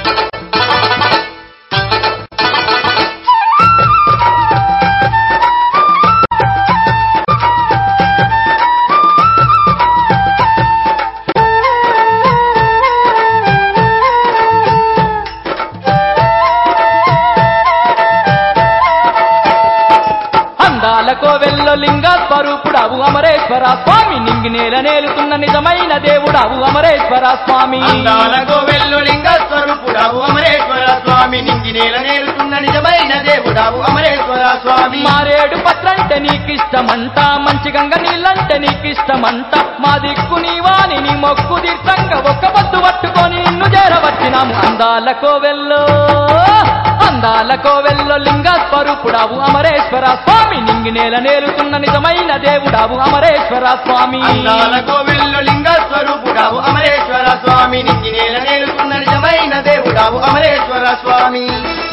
అందాలకో వెల్లో లింగ స్వరూపుడవు అమరేశ్వర స్వామి నింగి నేల నేలుతున్న నిజమైన దేవుడవు అమరేశ్వర స్వామి అందాలగో వెల్లు లింగ స్వరూపుడావు అమరేశ్వర స్వామి నింగి నేల నేలుతున్న నిజమైన దేవుడావు అమరేశ్వర స్వామి మారేడు పత్రంటే నీకిష్టమంట మంచి గంగ నీళ్ళంటే నీకిష్టమంట మా దిక్కు నీవాని నీ మొక్కు తీర్థంగా ఒక్క పొద్దు పట్టుకొని నిన్ను చేరవచ్చినాము అందాల కోవెల్లో అందాల కోవెల్లో లింగ స్వరూపుడావు అమరేశ్వర స్వామి నింగి నేల నేలుతున్న నిజమైన దేవుడావు అమరేశ్వర స్వామి అందాలగో వెల్లు లింగ స్వరూపుడావు అమరేశ్వర స్వామి నింగి నేల నేలుతున్న నిజమైన దేవుడావు అమరేశ్వర స్వామి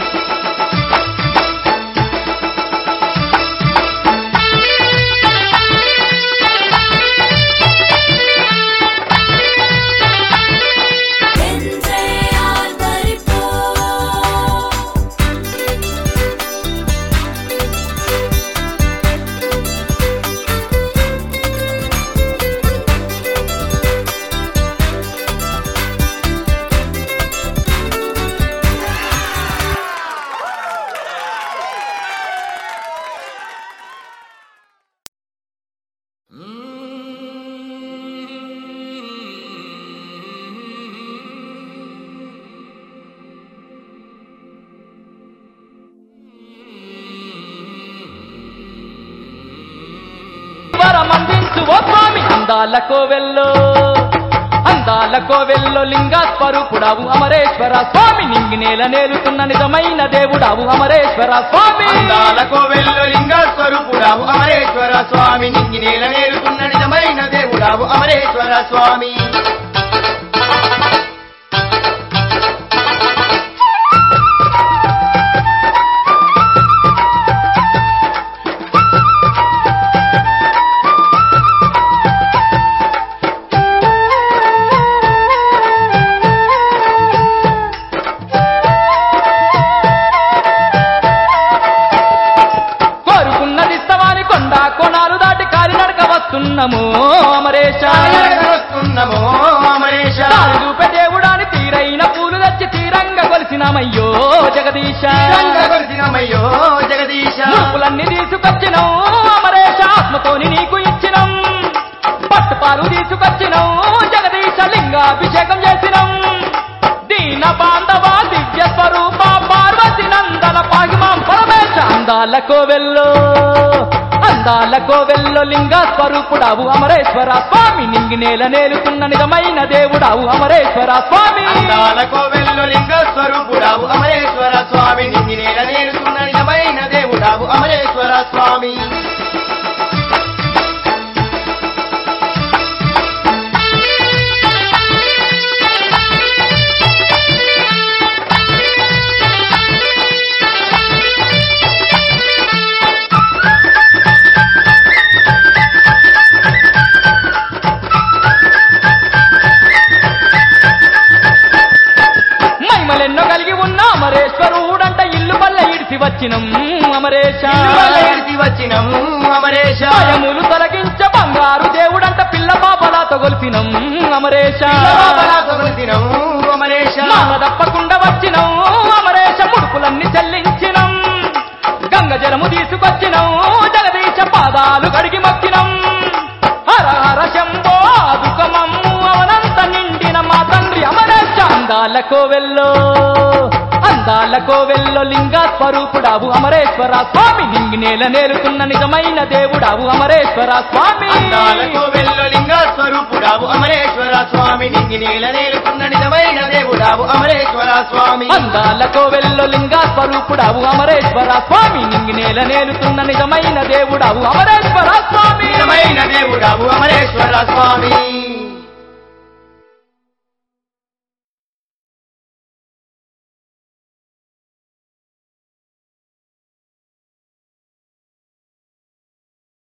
Entre Alvarito వరమందించు ఓ స్వామి అందాల కోవెల్లో అందాల కోవెల్లో లింగ స్వరూపుడావు అమరేశ్వర స్వామి నింగి నేల నేలుతున్న నిజమైన దేవుడావు అమరేశ్వర స్వామి అందాలగో వెల్లు లింగ స్వరూపుడావు అమరేశ్వర స్వామి నింగి నేల నేలుతున్న నిజమైన దేవుడావు అమరేశ్వర స్వామి కోరుకున్నది ఇస్తవాని కొండ కోణాలు దాటి కాలినడక వస్తున్నాము అమరేశ వస్తున్నామో అమరేశ దారి చూపే దేవుడాని తీరైన పూలు తెచ్చి తీరంగా కొలిసినామయ్యో జగదీశ రంగగొలిసినమయ్యో జగదీశ ముడుపులన్నీ తీసుకొచ్చినం అమరేశ ఆత్మతోని నీకు ఇచ్చినం పట్టుపాలు తీసుకొచ్చినం జగదీశ లింగాభిషేకం చేసినం దీన బాంధవ దివ్య స్వరూప పార్వతి నందన పాగిమాం పరమేశ అందాల కోవెల్లో అందాల కోవెల్లో లింగ స్వరూపుడావు అమరేశ్వర స్వామి నింగి నేల నేలుతున్న నిజమైన దేవుడావు అమరేశ్వర స్వామి అందాలకో వెల్లు లింగ స్వరూపుడావు అమరేశ్వర స్వామి నింగి నేల నేలుతున్న నిజమైన దేవుడావు అమరేశ్వర స్వామి మహిమలెన్నో కలిగి ఉన్న అమరేశ్వరుడంట ఇల్లు పల్లె ఇడిసి వచ్చినం అమరేశ ఎడిసి వచ్చినం అమరేశ భయములు తొలగించ బంగారు దేవుడంట పిల్ల పాపలాతో గొలిపినం అమరేశ కొలిసినం అమరేశ మాట తప్పకుండా వచ్చినం అమరేశ ముడుపులన్నీ చెల్లించినం గంగ జలము తీసుకొచ్చినం జగదీశ పాదాలు కడిగి మొక్కినం హర హర శంభో దుఃఖమమ్ము అవనంత నిండిన మా తండ్రి అమరేశ అందాల కోవెల్లో అందాల కోవెల్లో లింగ స్వరూపుడావు అమరేశ్వర స్వామి నింగి నేల నేలుతున్న నిజమైన దేవుడావు అమరేశ్వర స్వామి అందాలకో వెల్లు లింగ స్వరూపుడావు అమరేశ్వర స్వామి నింగి నేల నేలుతున్న నిజమైన దేవుడావు అమరేశ్వర స్వామి అందాల కోవెల్లో లింగ స్వరూపుడావు అమరేశ్వర స్వామి నింగి నేల నేలుతున్న నిజమైన దేవుడావు అమరేశ్వర స్వామి నిజమైన దేవుడావు